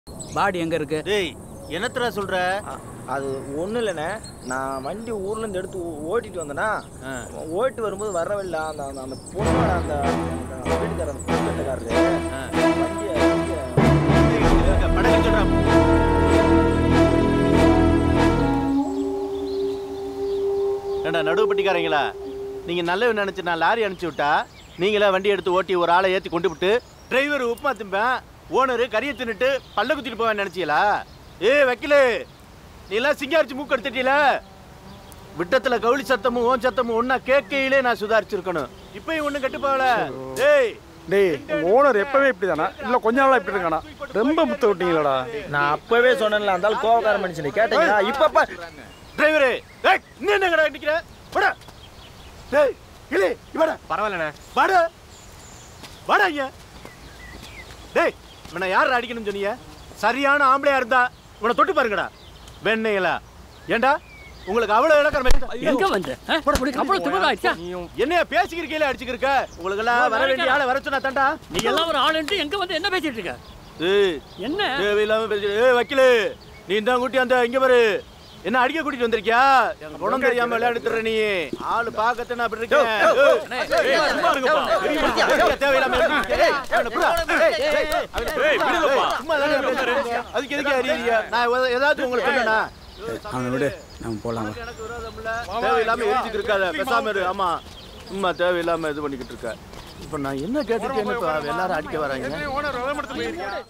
பாடி எங்க இருக்கு டேய் என்னத்தடா சொல்ற அது ஒன்றும் இல்லைண்ணே நான் வண்டி ஊர்லேருந்து எடுத்து ஓ- ஓட்டிட்டு வந்தேன்னா ஆ. ஓட்டு வரும்போது வர வழியில் அந்த அந்த அந்த பொண்ணோட அந்த அந்த வீட்டுக்காரர் அந்த பொண்ணுக்காரரு ஆ. வண்டியை வண்டியை படகு சொல்றா ஏண்டா நடுவுப்பட்டிக்காரங்களா நீங்க நல்லவன் நினைச்சு நான் லாரி அனுப்பிச்சு விட்டா நீங்களே வண்டி எடுத்து ஓட்டி ஒரு ஆளை ஏத்தி கொண்டு விட்டு டிரைவர் உப்புமா திம்பேன் ஓனரு கறியை தின்னுட்டு பல்ல குத்திட்டு போவேன் நினைச்சீங்களா ஏ வக்கீலு நீ எல்லாம் சிங்காரிச்சு மூக்கு எடுத்துட்டீல விட்டத்துல கவுளி சத்தமும் ஓன் சத்தமும் ஒன்னா கேட்கையிலே நான் சுதாரிச்சிருக்கணும் இப்பயும் ஒண்ணும் கெட்டு போகல டேய் டேய் ஓனர் எப்பவே இப்படி தானா இல்ல கொஞ்ச நாளா இப்படி இருக்கானா ரொம்ப முத்த விட்டீங்களடா நான் அப்பவே சொன்னேன்ல அந்த ஆள் கோவக்கார மனுஷன் கேட்டீங்களா இப்ப டிரைவரே டேய் நீ என்ன கடை நிக்கிற வாடா டேய் கிளி வாடா பரவாயில்லண்ணே வாடா வாடா ஐயா டேய் இவனை யார் அடிக்கணும்னு சொன்னீங்க சரியான ஆம்பளையா இருந்தா இவனை தொட்டு பாருங்கடா வெண்ணையில ஏண்டா உங்களுக்கு அவ்வளவு இலக்கணம் எங்க வந்து ஆ? உனக்கு அவ்வளவு திமிராயிடுச்சா என்னைய பேசிக்கிறீங்களே அடிச்சுக்கிருக்க உங்களுக்கு எல்லாம் வர வேண்டிய ஆளை வர சொன்னா தாண்டா நீ எல்லாம் ஒரு ஆளுன்ட்டு எங்க வந்து என்ன பேசிட்டு இருக்க ஏய் என்ன தேவையில்லாம பேசி ஏய் வக்கீலு நீ தான் கூட்டி அந்த இங்க பாரு என்ன அடிக்க கூட்டிட்டு வந்திருக்கியா எங்க குணம் தெரியாம விளையாடுத்துற நீ ஆளு பாக்கத்த நான் அப்படி இருக்கேன் ஏய், ஏய், சும்மா இருங்கப்பா. ஏய், தேவையில்லாம ஏய், அவனை புறா. ஏய், ஏய், ஏய், அவனை புறா. ஏய், சும்மா தானே பேசுறீங்க. அதுக்கு எதுக்கு அறியறியா நான் எத- ஏதாச்சும் உங்களுக்கு சொன்னேனா அவனை விடு நம்ம போலாம் வா. எனக்கு விரோதம் இல்ல தேவையில்லாம எரிஞ்சுட்டு இருக்காத பேசாம இரு ஆமா சும்மா தேவையில்லாம இது பண்ணிக்கிட்டு இருக்க இப்ப நான் என்ன கேட்டிருக்கேன்னு இப்ப எல்லாரும் அடிக்க வராங்க ஓனர் விளம்பரத்து போயிருக்கேன்